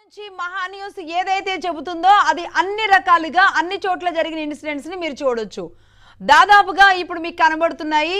నుంచి మహా న్యూస్ ఏదైతే చెబుతుందో అది అన్ని రకాలుగా అన్ని చోట్ల జరిగిన ఇన్సిడెంట్స్ ని మీరు చూడొచ్చు దాదాపుగా ఇప్పుడు మీకు కనబడుతున్నాయి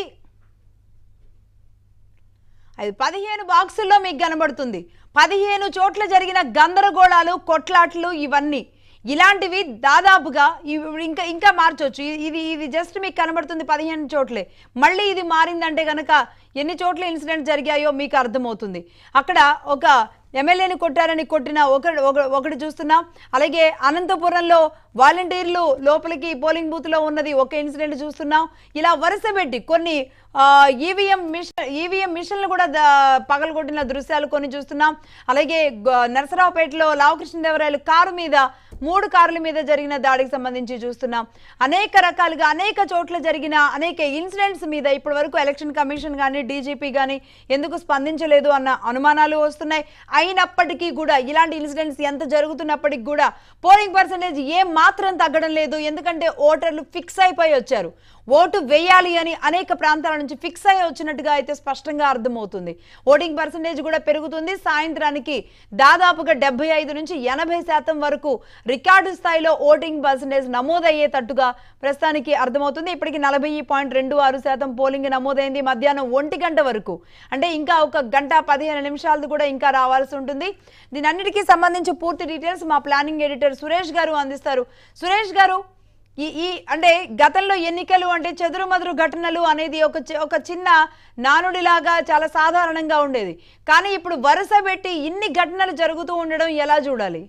అది పదిహేను బాక్సుల్లో మీకు కనబడుతుంది పదిహేను చోట్ల జరిగిన గందరగోళాలు కొట్లాట్లు ఇవన్నీ ఇలాంటివి దాదాపుగా ఇవి ఇంకా ఇంకా మార్చొచ్చు ఇ- ఇది ఇది జస్ట్ మీకు కనబడుతుంది పదిహేను చోట్లే మళ్ళీ ఇది మారిందంటే కనుక ఎన్ని చోట్ల ఇన్సిడెంట్ జరిగాయో మీకు అర్థమవుతుంది అక్కడ ఒక ఎమ్మెల్యేని కొట్టారని కొట్టిన ఒక ఒక- ఒకటి చూస్తున్నాం అలాగే అనంతపురంలో వాలంటీర్లు లోపలికి పోలింగ్ బూత్లో ఉన్నది ఒక ఇన్సిడెంట్ చూస్తున్నాం ఇలా వరుస పెట్టి కొన్ని ఈవీఎం మిషన్ ఈవీఎం మిషన్లు కూడా ద- పగలగొట్టిన దృశ్యాలు కొన్ని చూస్తున్నాం అలాగే గ- నరసరావుపేటలో లావకృష్ణదేవరాయలు కారు మీద మూడు కార్ల మీద జరిగిన దాడికి సంబంధించి చూస్తున్నాం అనేక రకాలుగా అనేక చోట్ల జరిగిన అనేక ఇన్సిడెంట్స్ మీద ఇప్పటి వరకు ఎలక్షన్ కమిషన్ కానీ డీజీపీ కానీ ఎందుకు స్పందించలేదు అన్న అనుమానాలు వస్తున్నాయి అయినప్పటికీ కూడా ఇలాంటి ఇన్సిడెంట్స్ ఎంత జరుగుతున్నప్పటికీ కూడా పోలింగ్ పర్సంటేజ్ ఏం మాత్రం తగ్గడం లేదు ఎందుకంటే ఓటర్లు ఫిక్స్ అయిపోయి వచ్చారు ఓటు వేయాలి అని అనేక ప్రాంతాల నుంచి ఫిక్స్ అయ్యి వచ్చినట్టుగా అయితే స్పష్టంగా అర్థమవుతుంది ఓటింగ్ పర్సంటేజ్ కూడా పెరుగుతుంది సాయంత్రానికి దాదాపుగా డెబ్బై ఐదు నుంచి ఎనభై శాతం వరకు రికార్డు స్థాయిలో ఓటింగ్ పర్సంటేజ్ నమోదయ్యేటట్టుగా ప్రస్తుతానికి అర్థమవుతుంది ఇప్పటికి నలభై పాయింట్ రెండు ఆరు శాతం పోలింగ్ నమోదైంది మధ్యాహ్నం ఒంటి గంట వరకు అంటే ఇంకా ఒక గంట పదిహేను నిమిషాలది కూడా ఇంకా రావాల్సి ఉంటుంది దీని అన్నిటికీ సంబంధించి పూర్తి డీటెయిల్స్ మా ప్లానింగ్ ఎడిటర్ సురేష్ గారు అందిస్తారు సురేష్ గారు ఈ ఈ అంటే గతంలో ఎన్నికలు అంటే చెదురుమదురు ఘటనలు అనేది ఒక చి- ఒక చిన్న నానుడిలాగా చాలా సాధారణంగా ఉండేది కానీ ఇప్పుడు వరుస పెట్టి ఇన్ని ఘటనలు జరుగుతూ ఉండడం ఎలా చూడాలి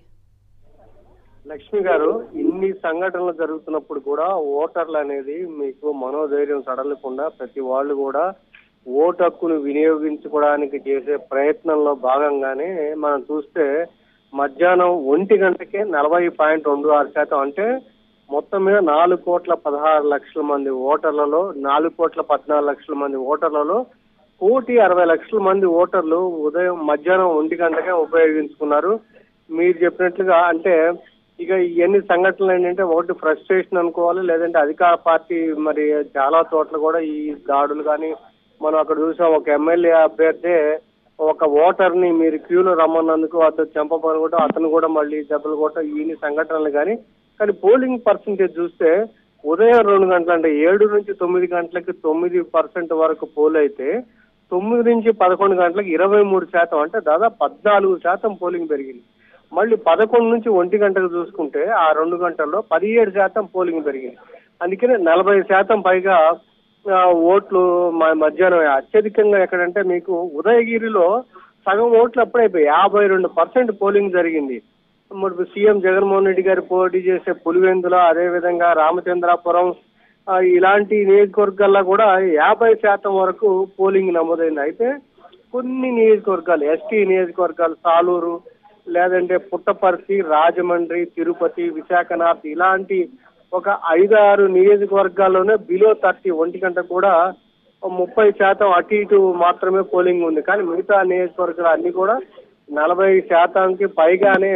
లక్ష్మి గారు ఇన్ని సంఘటనలు జరుగుతున్నప్పుడు కూడా ఓటర్లు అనేది మీకు మనోధైర్యం సడలకుండా ప్రతి వాళ్ళు కూడా ఓటు హక్కును వినియోగించుకోవడానికి చేసే ప్రయత్నంలో భాగంగానే మనం చూస్తే మధ్యాహ్నం ఒంటి గంటకే నలభై పాయింట్ రెండు ఆరు శాతం అంటే మొత్తం మీద నాలుగు కోట్ల పదహారు లక్షల మంది ఓటర్లలో నాలుగు కోట్ల పద్నాలుగు లక్షల మంది ఓటర్లలో కోటి అరవై లక్షల మంది ఓటర్లు ఉదయం మధ్యాహ్నం ఒంటి గంటకే ఉపయోగించుకున్నారు మీరు చెప్పినట్లుగా అంటే ఇక ఇవన్నీ సంఘటనలు ఏంటంటే ఒకటి ఫ్రస్ట్రేషన్ అనుకోవాలి లేదంటే అధికార పార్టీ మరి చాలా చోట్ల కూడా ఈ దాడులు కానీ మనం అక్కడ చూసాం ఒక ఎమ్మెల్యే అభ్యర్థి ఒక ఓటర్ ని మీరు క్యూలో రమ్మన్నందుకు అతను చంపబని కూడా అతను కూడా మళ్ళీ దెబ్బలు కొట్ట ఇన్ని సంఘటనలు కానీ కానీ పోలింగ్ పర్సంటేజ్ చూస్తే ఉదయం రెండు గంటలు అంటే ఏడు నుంచి తొమ్మిది గంటలకి తొమ్మిది పర్సెంట్ వరకు పోల్ అయితే తొమ్మిది నుంచి పదకొండు గంటలకు ఇరవై మూడు శాతం అంటే దాదాపు పద్నాలుగు శాతం పోలింగ్ పెరిగింది మళ్ళీ పదకొండు నుంచి ఒంటి గంటకు చూసుకుంటే ఆ రెండు గంటల్లో పదిహేడు శాతం పోలింగ్ పెరిగింది అందుకనే నలభై శాతం పైగా ఆ, ఓట్లు మ- మధ్యాహ్నం అత్యధికంగా ఎక్కడంటే మీకు ఉదయగిరిలో సగం ఓట్లు అప్పుడైపోయి యాభై రెండు పర్సెంట్ పోలింగ్ జరిగింది మరి సీఎం జగన్మోహన్ రెడ్డి గారు పోటీ చేసే పులివెందుల అదే విధంగా రామచంద్రాపురం ఆ, ఇలాంటి నియోజకవర్గాల్లో కూడా యాభై శాతం వరకు పోలింగ్ నమోదైంది అయితే కొన్ని నియోజకవర్గాలు ఎస్టీ నియోజకవర్గాలు సాలూరు లేదంటే పుట్టపర్తి రాజమండ్రి తిరుపతి విశాఖ నార్త్ ఇలాంటి ఒక ఐదు ఆరు నియోజకవర్గాల్లోనే బిలో థర్టీ ఒంటి గంట కూడా ముప్పై శాతం అటు ఇటు మాత్రమే పోలింగ్ ఉంది కానీ మిగతా నియోజకవర్గాలు అన్ని కూడా నలభై శాతానికి పైగానే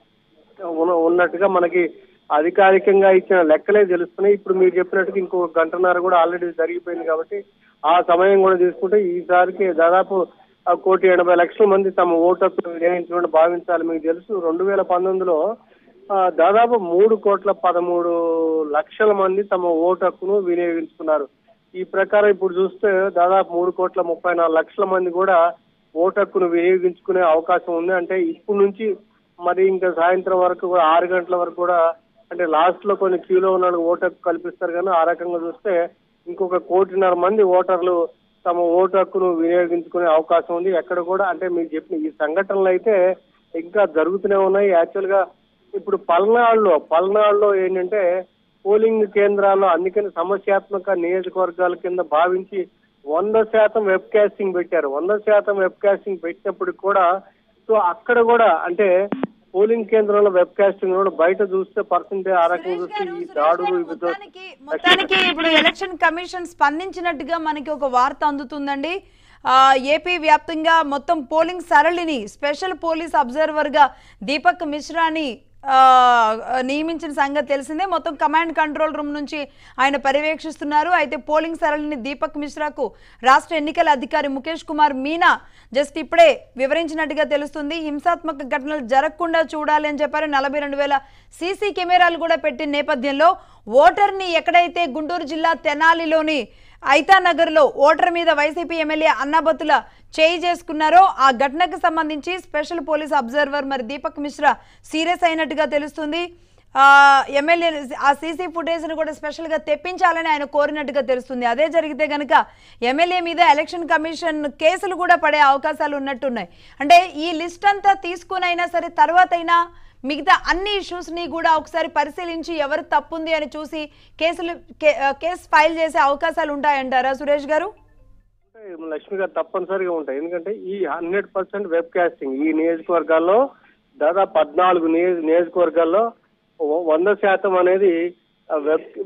ఉన్న- ఉన్నట్టుగా మనకి అధికారికంగా ఇచ్చిన లెక్కలే తెలుస్తున్నాయి ఇప్పుడు మీరు చెప్పినట్టుగా ఇంకో గంటన్నర కూడా ఆల్రెడీ జరిగిపోయింది కాబట్టి ఆ సమయం కూడా తీసుకుంటే ఈసారికి దాదాపు ఆ కోటి ఎనభై లక్షల మంది తమ ఓటు హక్కును వినియోగించుకుంటూ భావించాలి మీకు తెలుసు రెండు వేల పంతొమ్మిదిలో ఆ, దాదాపు మూడు కోట్ల పదమూడు లక్షల మంది తమ ఓటు హక్కును వినియోగించుకున్నారు ఈ ప్రకారం ఇప్పుడు చూస్తే దాదాపు మూడు కోట్ల ముప్పై నాలుగు లక్షల మంది కూడా ఓటు హక్కును వినియోగించుకునే అవకాశం ఉంది అంటే ఇప్పుడు నుంచి మరి ఇంకా సాయంత్రం వరకు కూడా ఆరు గంటల వరకు కూడా అంటే లాస్ట్ లో కొన్ని క్యూలో ఉన్న వాళ్ళకి ఓటు హక్కు కల్పిస్తారు కానీ ఆ రకంగా చూస్తే ఇంకొక కోటిన్నర మంది ఓటర్లు తమ ఓటు హక్కును వినియోగించుకునే అవకాశం ఉంది ఎక్కడ కూడా అంటే మీరు చెప్పిన ఈ సంఘటనలు అయితే ఇంకా జరుగుతూనే ఉన్నాయి యాక్చువల్ గా ఇప్పుడు పల్నాడులో పల్నాడులో ఏంటంటే పోలింగ్ కేంద్రాల్లో అందుకని సమస్యాత్మక నియోజకవర్గాల కింద భావించి వంద శాతం వెబ్ కాస్టింగ్ పెట్టారు వంద శాతం వెబ్ కాస్టింగ్ పెట్టినప్పటికి కూడా సో అక్కడ కూడా అంటే పోలింగ్ కేంద్రంలో వెబ్ కాస్టింగ్ కూడా బయట చూస్తే పర్సెంటేజ్ ఆ రకంగా చూస్తే ఈ దాడులు ఇవి తో- మొత్తానికి మొత్తానికి ఇప్పుడు ఎలక్షన్ కమిషన్ స్పందించినట్టుగా మనకి ఒక వార్త అందుతుందండి ఆ, ఏపీ వ్యాప్తంగా మొత్తం పోలింగ్ సరళిని స్పెషల్ పోలీస్ అబ్జర్వర్ గా దీపక్ మిశ్రాని ఆ, నియమించిన సంగతి తెలిసిందే మొత్తం కమాండ్ కంట్రోల్ రూమ్ నుంచి ఆయన పర్యవేక్షిస్తున్నారు అయితే పోలింగ్ సరళిని దీపక్ మిశ్రాకు రాష్ట్ర ఎన్నికల అధికారి ముఖేష్ కుమార్ మీనా జస్ట్ ఇప్పుడే వివరించినట్టుగా తెలుస్తుంది హింసాత్మక ఘటనలు జరగకుండా చూడాలి అని చెప్పారు నలభై రెండు వేల సీసీ కెమెరాలు కూడా పెట్టిన నేపథ్యంలో ఓటర్ని ఎక్కడైతే గుంటూరు జిల్లా తెనాలిలోని ఐతానగర్లో ఓటర్ మీద వైసీపీ ఎమ్మెల్యే అన్నాబతుల చేయి చేసుకున్నారో ఆ ఘటనకు సంబంధించి స్పెషల్ పోలీస్ అబ్జర్వర్ మరి దీపక్ మిశ్రా సీరియస్ అయినట్టుగా తెలుస్తుంది ఆ, ఎమ్మెల్యే ఆ సీసీ ఫుటేజ్ను కూడా స్పెషల్గా తెప్పించాలని ఆయన కోరినట్టుగా తెలుస్తుంది అదే జరిగితే కనుక ఎమ్మెల్యే మీద ఎలక్షన్ కమిషన్ కేసులు కూడా పడే అవకాశాలు ఉన్నట్టున్నాయి అంటే ఈ లిస్ట్ అంతా తీసుకునైనా సరే తర్వాత అయినా మిగతా అన్ని ఇష్యూస్ని కూడా ఒకసారి పరిశీలించి ఎవరు తప్పుంది అని చూసి కేసులు కే- ఆ, కేసు ఫైల్ చేసే అవకాశాలు ఉంటాయంటారా సురేష్ గారు ఉంటాయి, లక్ష్మి గారు తప్పనిసరిగా ఉంటాయి ఎందుకంటే ఈ హండ్రెడ్ పర్సెంట్ వెబ్ కాస్టింగ్ ఈ నియోజకవర్గాల్లో దాదాపు పద్నాలుగు నియోజ నియోజకవర్గాల్లో వ- వంద శాతం అనేది ఆ వెబ్